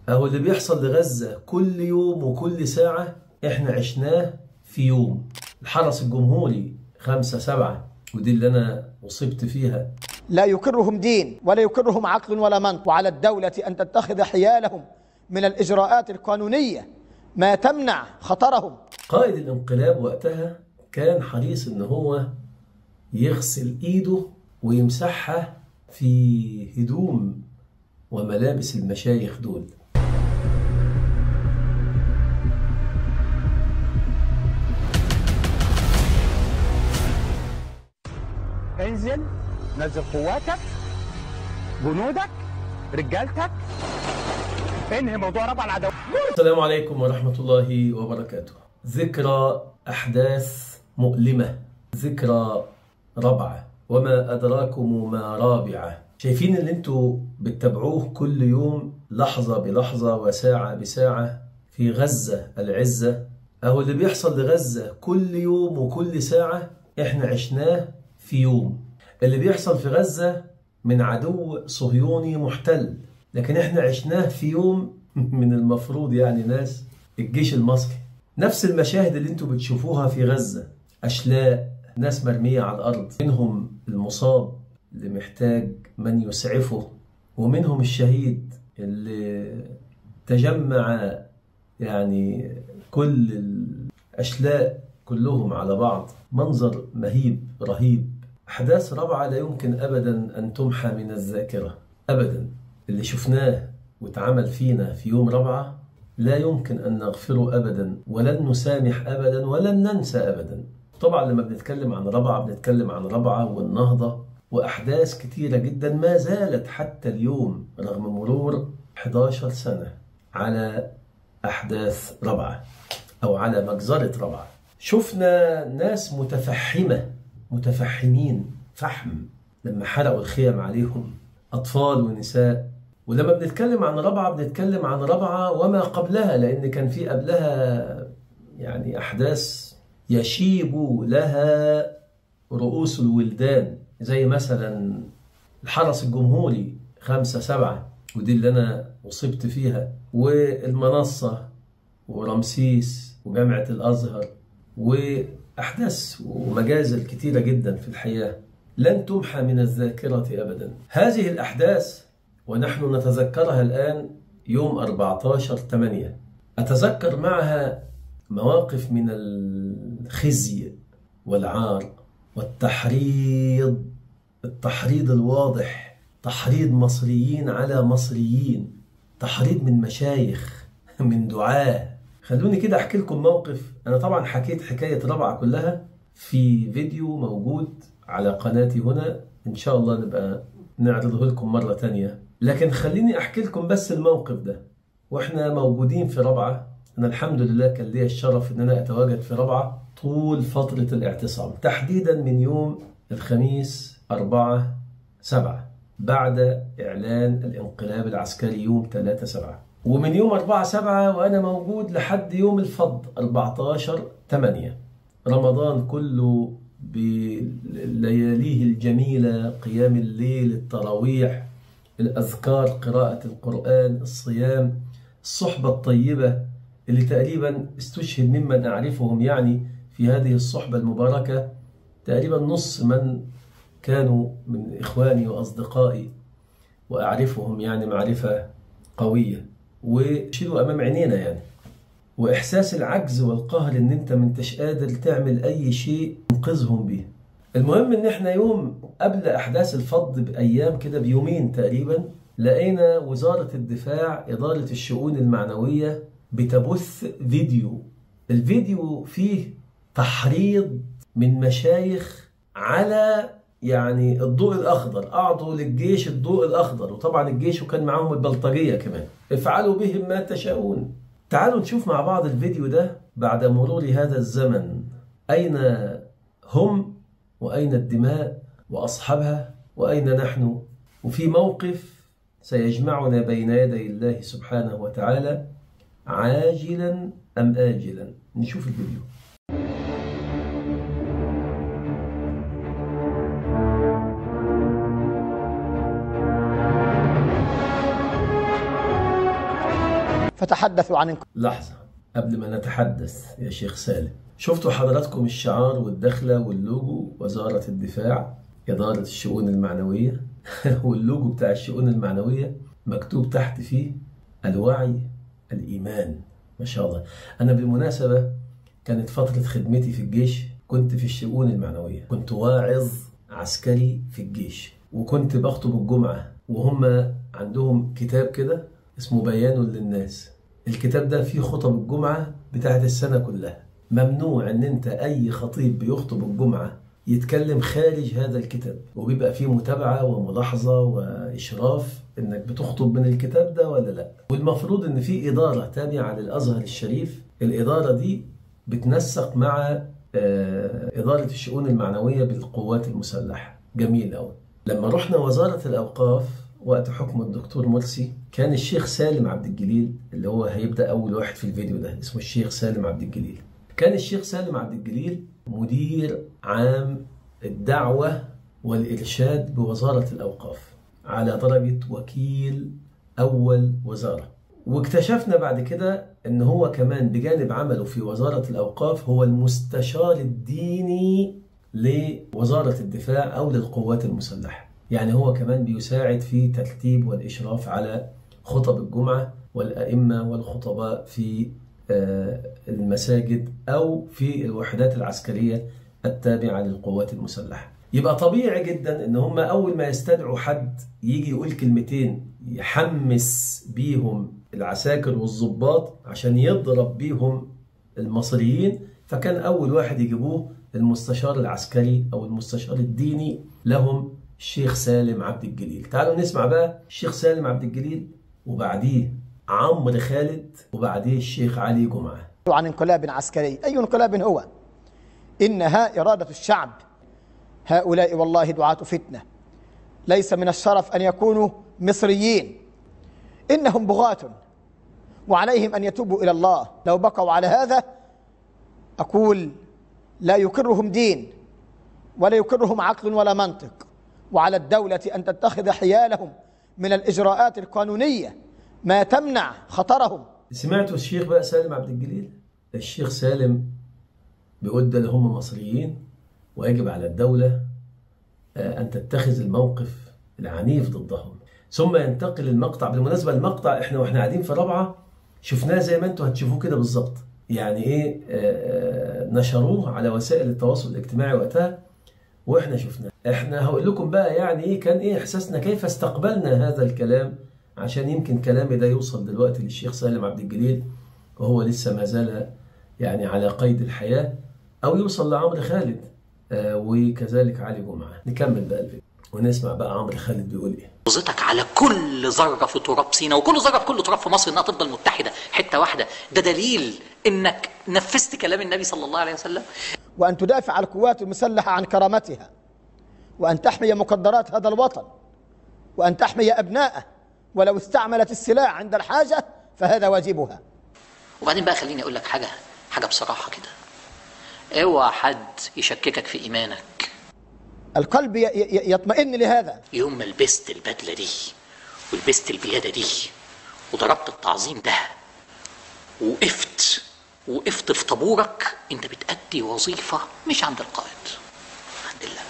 أهو اللي بيحصل لغزة كل يوم وكل ساعة إحنا عشناه في يوم الحرس الجمهوري خمسة سبعة ودي اللي أنا أصبت فيها لا يكرهم دين ولا يكرهم عقل ولا منطق وعلى الدولة أن تتخذ حيالهم من الإجراءات القانونية ما تمنع خطرهم قائد الانقلاب وقتها كان حريص إن هو يغسل إيده ويمسحها في هدوم وملابس المشايخ دول انزل نزل قواتك جنودك رجالتك انهي موضوع ربع العدو السلام عليكم ورحمة الله وبركاته ذكرى أحداث مؤلمة ذكرى رابعة وما أدراكم ما رابعة شايفين اللي انتوا بتتابعوه كل يوم لحظة بلحظة وساعة بساعة في غزة العزة أهو اللي بيحصل لغزة كل يوم وكل ساعة احنا عشناه في يوم اللي بيحصل في غزة من عدو صهيوني محتل لكن احنا عشناه في يوم من المفروض يعني ناس الجيش المصري نفس المشاهد اللي انتوا بتشوفوها في غزة أشلاء ناس مرمية على الأرض منهم المصاب اللي محتاج من يسعفه ومنهم الشهيد اللي تجمع يعني كل الأشلاء كلهم على بعض منظر مهيب رهيب أحداث رابعة لا يمكن أبدا أن تمحى من الذاكرة أبدا اللي شفناه واتعمل فينا في يوم رابعة لا يمكن أن نغفره أبدا ولن نسامح أبدا ولن ننسى أبدا طبعا لما بنتكلم عن رابعة بنتكلم عن رابعة والنهضة وأحداث كتيرة جدا ما زالت حتى اليوم رغم مرور 11 سنة على أحداث رابعة أو على مجزرة رابعة شفنا ناس متفحمة متفحمين فحم لما حرقوا الخيم عليهم أطفال ونساء ولما بنتكلم عن رابعة بنتكلم عن رابعة وما قبلها لأن كان في قبلها يعني أحداث يشيب لها رؤوس الولدان زي مثلا الحرس الجمهوري خمسة سبعة ودي اللي أنا أصبت فيها والمنصة ورمسيس وجامعة الأزهر وأحداث ومجازر كتيرة جدا في الحياة لن تمحى من الذاكرة أبدا هذه الأحداث ونحن نتذكرها الآن يوم 14 8 أتذكر معها مواقف من الخزي والعار والتحريض التحريض الواضح تحريض مصريين على مصريين تحريض من مشايخ من دعاه خلوني كده احكي لكم موقف انا طبعا حكيت حكايه رابعه كلها في فيديو موجود على قناتي هنا ان شاء الله نبقى نعرضه لكم مره تانية لكن خليني احكي لكم بس الموقف ده واحنا موجودين في رابعه انا الحمد لله كان لي الشرف ان انا اتواجد في رابعه طول فتره الاعتصام تحديدا من يوم الخميس 4 7 بعد اعلان الانقلاب العسكري يوم 3 7 ومن يوم 4 7 وانا موجود لحد يوم الفض 14 8 رمضان كله بلياليه الجميله قيام الليل التراويح الاذكار قراءه القران الصيام الصحبه الطيبه اللي تقريبا استشهد ممن اعرفهم يعني في هذه الصحبه المباركه تقريبا نص من كانوا من اخواني واصدقائي واعرفهم يعني معرفه قويه وشيلوا امام عينينا يعني واحساس العجز والقهر ان انت ما انتش قادر تعمل اي شيء تنقذهم بيه المهم ان احنا يوم قبل احداث الفض بايام كده بيومين تقريبا لقينا وزاره الدفاع اداره الشؤون المعنويه بتبث فيديو الفيديو فيه تحريض من مشايخ على يعني الضوء الاخضر اعطوا للجيش الضوء الاخضر وطبعا الجيش وكان معاهم البلطجيه كمان افعلوا بهم ما تشاءون تعالوا نشوف مع بعض الفيديو ده بعد مرور هذا الزمن اين هم واين الدماء واصحابها واين نحن وفي موقف سيجمعنا بين يدي الله سبحانه وتعالى عاجلا ام اجلا نشوف الفيديو فتحدثوا عن لحظة قبل ما نتحدث يا شيخ سالم شفتوا حضراتكم الشعار والدخلة واللوجو وزارة الدفاع إدارة الشؤون المعنوية واللوجو بتاع الشؤون المعنوية مكتوب تحت فيه الوعي الإيمان ما شاء الله أنا بالمناسبة كانت فترة خدمتي في الجيش كنت في الشؤون المعنوية كنت واعظ عسكري في الجيش وكنت بخطب الجمعة وهم عندهم كتاب كده اسمه بيان للناس الكتاب ده فيه خطب الجمعة بتاعت السنة كلها ممنوع ان انت اي خطيب بيخطب الجمعة يتكلم خارج هذا الكتاب وبيبقى فيه متابعة وملاحظة وإشراف إنك بتخطب من الكتاب ده ولا لأ والمفروض إن في إدارة تابعة للأزهر الشريف الإدارة دي بتنسق مع آه، إدارة الشؤون المعنوية بالقوات المسلحة جميل أوي لما رحنا وزارة الأوقاف وقت حكم الدكتور مرسي كان الشيخ سالم عبد الجليل اللي هو هيبدأ أول واحد في الفيديو ده اسمه الشيخ سالم عبد الجليل كان الشيخ سالم عبد الجليل مدير عام الدعوة والإرشاد بوزارة الأوقاف على درجة وكيل أول وزارة واكتشفنا بعد كده ان هو كمان بجانب عمله في وزارة الأوقاف هو المستشار الديني لوزارة الدفاع أو للقوات المسلحة يعني هو كمان بيساعد في ترتيب والإشراف على خطب الجمعة والأئمة والخطباء في آه، المساجد أو في الوحدات العسكرية التابعة للقوات المسلحة يبقى طبيعي جدا ان هم اول ما يستدعوا حد يجي يقول كلمتين يحمس بيهم العساكر والضباط عشان يضرب بيهم المصريين فكان اول واحد يجيبوه المستشار العسكري او المستشار الديني لهم الشيخ سالم عبد الجليل تعالوا نسمع بقى الشيخ سالم عبد الجليل وبعديه عمرو خالد وبعديه الشيخ علي جمعه عن انقلاب عسكري أي انقلاب هو إنها إرادة الشعب هؤلاء والله دعاة فتنة ليس من الشرف أن يكونوا مصريين إنهم بغاة وعليهم أن يتوبوا إلى الله لو بقوا على هذا أقول لا يكرهم دين ولا يكرهم عقل ولا منطق وعلى الدولة أن تتخذ حيالهم من الإجراءات القانونية ما تمنع خطرهم سمعتوا الشيخ بقى سالم عبد الجليل الشيخ سالم بيقول ده اللي هم مصريين ويجب على الدولة آه، أن تتخذ الموقف العنيف ضدهم ثم ينتقل المقطع بالمناسبة المقطع احنا واحنا قاعدين في رابعة شفناه زي ما انتوا هتشوفوه كده بالظبط يعني ايه آه، آه، نشروه على وسائل التواصل الاجتماعي وقتها واحنا شفناه احنا هقول لكم بقى يعني ايه كان ايه احساسنا كيف استقبلنا هذا الكلام عشان يمكن كلامي ده يوصل دلوقتي للشيخ سالم عبد الجليل وهو لسه ما زال يعني على قيد الحياة او يوصل لعمرو خالد آه، وكذلك علي جمعة نكمل بقى الفيديو ونسمع بقى عمرو خالد بيقول ايه حافظتك على كل ذره في تراب سينا وكل ذره في كل تراب في مصر انها تفضل متحده حته واحده ده دليل انك نفذت كلام النبي صلى الله عليه وسلم وأن تدافع القوات المسلحة عن كرامتها وأن تحمي مقدرات هذا الوطن وأن تحمي أبناءه ولو استعملت السلاح عند الحاجة فهذا واجبها وبعدين بقى خليني اقول لك حاجه حاجه بصراحه كده اوعى حد يشككك في ايمانك القلب ي- ي- يطمئن لهذا يوم ما لبست البدله دي ولبست البياده دي وضربت التعظيم ده وقفت وقفت في طابورك انت بتأدي وظيفه مش عند القائد عند الله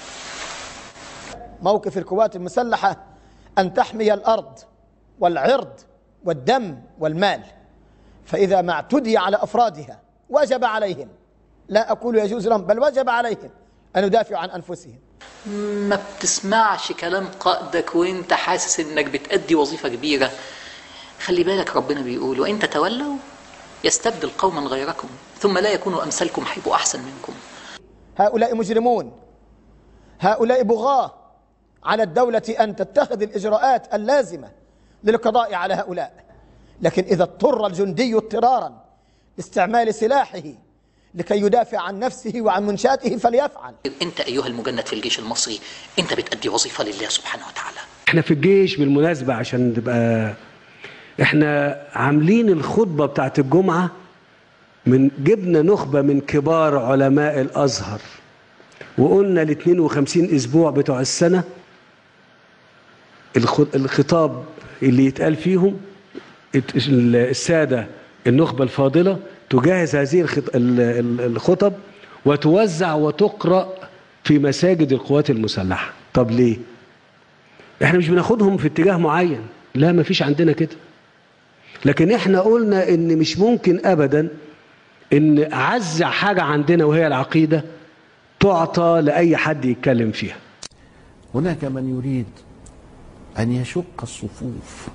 موقف القوات المسلحة أن تحمي الأرض والعرض والدم والمال فإذا ما اعتدي على أفرادها وجب عليهم لا أقول يجوز لهم بل وجب عليهم أن يدافعوا عن أنفسهم ما بتسمعش كلام قائدك وانت حاسس انك بتأدي وظيفة كبيرة خلي بالك ربنا بيقول وان تتولوا يستبدل قوما غيركم ثم لا يكونوا امثالكم هيبقوا احسن منكم هؤلاء مجرمون هؤلاء بغاة على الدولة أن تتخذ الإجراءات اللازمة للقضاء على هؤلاء لكن إذا اضطر الجندي اضطرارا لاستعمال سلاحه لكي يدافع عن نفسه وعن منشاته فليفعل انت ايها المجند في الجيش المصري انت بتأدي وظيفة لله سبحانه وتعالى احنا في الجيش بالمناسبة عشان تبقى احنا عاملين الخطبة بتاعت الجمعة من جبنا نخبة من كبار علماء الأزهر وقلنا ال 52 أسبوع بتوع السنة الخ- الخطاب اللي يتقال فيهم الت- ال- السادة النخبة الفاضلة تجهز هذه الخط- ال- ال- الخطب وتوزع وتقرأ في مساجد القوات المسلحة طب ليه؟ احنا مش بناخدهم في اتجاه معين لا ما فيش عندنا كده لكن احنا قلنا ان مش ممكن ابدا ان اعز حاجة عندنا وهي العقيدة تعطى لأي حد يتكلم فيها هناك من يريد أن يشق الصفوف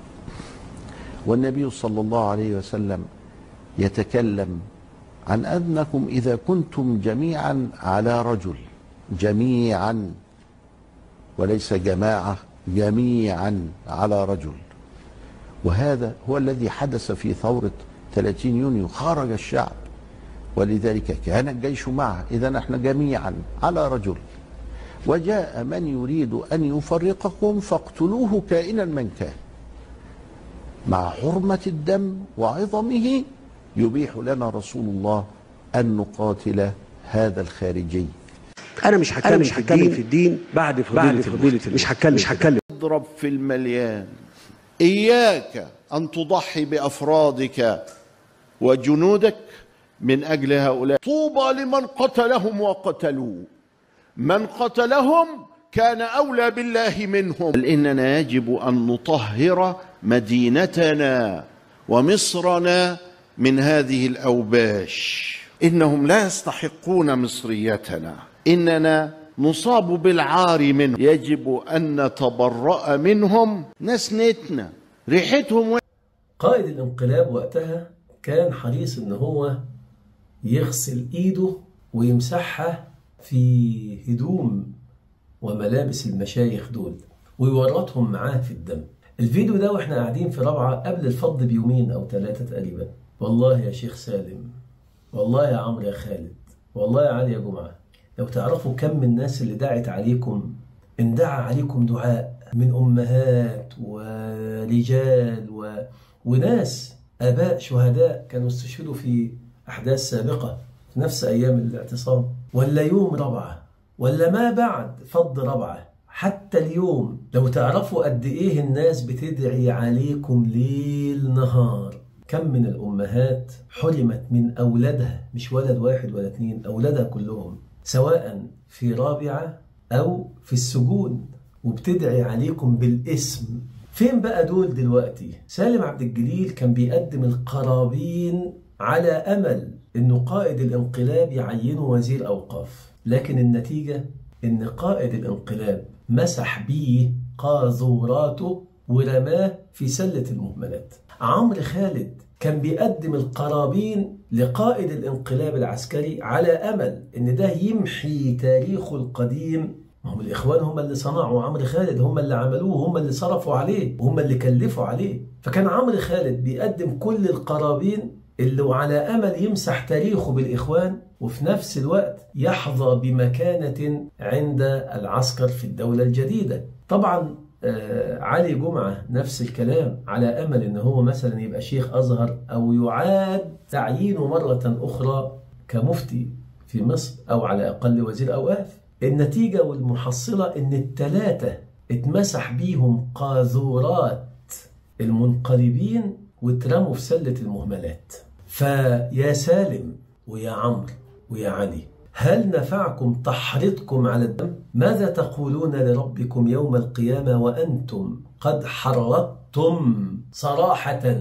والنبي صلى الله عليه وسلم يتكلم عن أنكم إذا كنتم جميعا على رجل جميعا وليس جماعة جميعا على رجل وهذا هو الذي حدث في ثورة 30 يونيو خرج الشعب ولذلك كان الجيش معه إذا احنا جميعا على رجل وجاء من يريد أن يفرقكم فاقتلوه كائنا من كان مع حرمة الدم وعظمه يبيح لنا رسول الله أن نقاتل هذا الخارجي انا مش هتكلم, أنا مش هتكلم في الدين بعد فضيلة, بعد فضيلة مش هتكلم مش هتكلم اضرب في المليان إياك أن تضحي بأفرادك وجنودك من أجل هؤلاء طوبى لمن قتلهم وقتلوه من قتلهم كان أولى بالله منهم بل إننا يجب أن نطهر مدينتنا ومصرنا من هذه الأوباش إنهم لا يستحقون مصريتنا إننا نصاب بالعار منهم يجب أن نتبرأ منهم نسنتنا ريحتهم قائد الانقلاب وقتها كان حريص ان هو يغسل ايده ويمسحها في هدوم وملابس المشايخ دول ويورطهم معاه في الدم الفيديو ده واحنا قاعدين في رابعة قبل الفض بيومين او ثلاثة تقريبا والله يا شيخ سالم والله يا عمرو يا خالد والله يا علي يا جمعة لو تعرفوا كم من الناس اللي دعت عليكم ان دعا عليكم دعاء من امهات ورجال و... وناس اباء شهداء كانوا استشهدوا في احداث سابقه في نفس ايام الاعتصام ولا يوم رابعه ولا ما بعد فض رابعه حتى اليوم لو تعرفوا قد ايه الناس بتدعي عليكم ليل نهار كم من الامهات حرمت من اولادها مش ولد واحد ولا اتنين اولادها كلهم سواء في رابعه او في السجون وبتدعي عليكم بالاسم فين بقى دول دلوقتي سالم عبد الجليل كان بيقدم القرابين على امل انه قائد الانقلاب يعينه وزير اوقاف لكن النتيجه ان قائد الانقلاب مسح بيه قاذوراته ورماه في سله المهملات عمرو خالد كان بيقدم القرابين لقائد الانقلاب العسكري على امل ان ده يمحي تاريخه القديم ما هم الاخوان هم اللي صنعوا عمرو خالد هم اللي عملوه هم اللي صرفوا عليه وهم اللي كلفوا عليه فكان عمرو خالد بيقدم كل القرابين اللي على امل يمسح تاريخه بالاخوان وفي نفس الوقت يحظى بمكانه عند العسكر في الدوله الجديده طبعا آه علي جمعه نفس الكلام على امل ان هو مثلا يبقى شيخ ازهر او يعاد تعيينه مره اخرى كمفتي في مصر او على الاقل وزير اوقاف النتيجة والمحصلة إن التلاتة اتمسح بيهم قاذورات المنقلبين واترموا في سلة المهملات فيا سالم ويا عمرو ويا علي هل نفعكم تحريضكم على الدم؟ ماذا تقولون لربكم يوم القيامة وأنتم قد حرضتم صراحة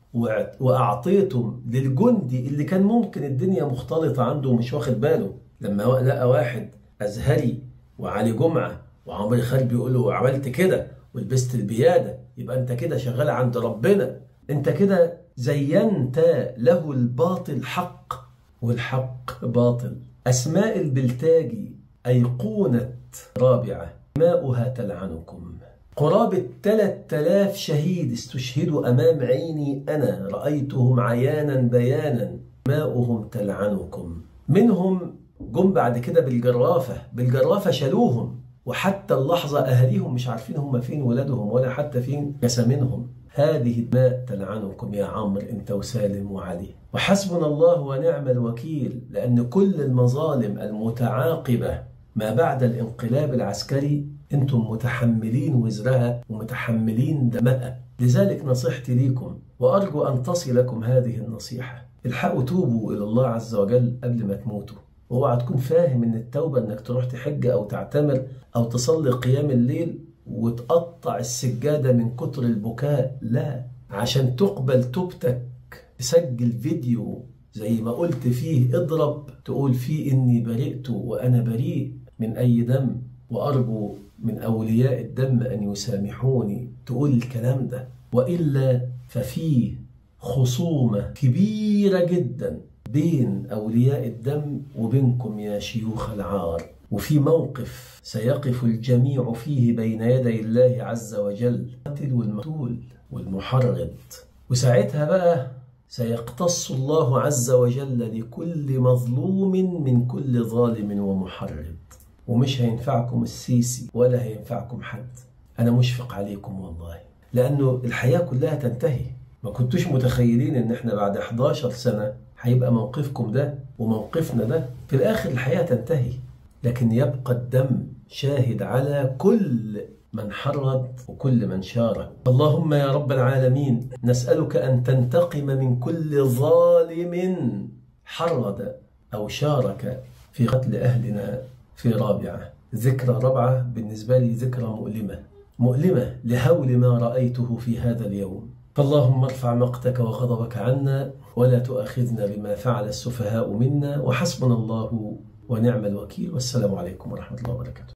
وأعطيتم للجندي اللي كان ممكن الدنيا مختلطة عنده ومش واخد باله لما لقى واحد ازهري وعلي جمعه وعمرو خالد بيقول له عملت كده ولبست البياده يبقى انت كده شغال عند ربنا انت كده زينت له الباطل حق والحق باطل اسماء البلتاجي ايقونه رابعه ماؤها تلعنكم قرابة 3000 شهيد استشهدوا أمام عيني أنا رأيتهم عيانا بيانا ماؤهم تلعنكم منهم جم بعد كده بالجرافة بالجرافة شالوهم وحتى اللحظة أهاليهم مش عارفين هم فين ولادهم ولا حتى فين جسامينهم هذه الماء تلعنكم يا عمرو انت وسالم وعلي وحسبنا الله ونعم الوكيل لأن كل المظالم المتعاقبة ما بعد الانقلاب العسكري انتم متحملين وزرها ومتحملين دمها لذلك نصيحتي ليكم وأرجو أن تصلكم هذه النصيحة الحقوا توبوا إلى الله عز وجل قبل ما تموتوا واوعى تكون فاهم ان التوبة انك تروح تحج او تعتمر او تصلي قيام الليل وتقطع السجادة من كتر البكاء لا عشان تقبل توبتك تسجل فيديو زي ما قلت فيه اضرب تقول فيه اني برئت وانا بريء من اي دم وارجو من اولياء الدم ان يسامحوني تقول الكلام ده والا ففيه خصومه كبيره جدا بين اولياء الدم وبينكم يا شيوخ العار وفي موقف سيقف الجميع فيه بين يدي الله عز وجل القاتل والمقتول والمحرض وساعتها بقى سيقتص الله عز وجل لكل مظلوم من كل ظالم ومحرض ومش هينفعكم السيسي ولا هينفعكم حد أنا مشفق عليكم والله لأنه الحياة كلها تنتهي ما كنتوش متخيلين إن إحنا بعد 11 سنة هيبقى موقفكم ده وموقفنا ده في الآخر الحياة تنتهي لكن يبقى الدم شاهد على كل من حرض وكل من شارك اللهم يا رب العالمين نسألك أن تنتقم من كل ظالم حرض أو شارك في قتل أهلنا في رابعة ذكرى رابعة بالنسبة لي ذكرى مؤلمة مؤلمة لهول ما رأيته في هذا اليوم فاللهم ارفع مقتك وغضبك عنا ولا تؤاخذنا بما فعل السفهاء منا وحسبنا الله ونعم الوكيل والسلام عليكم ورحمة الله وبركاته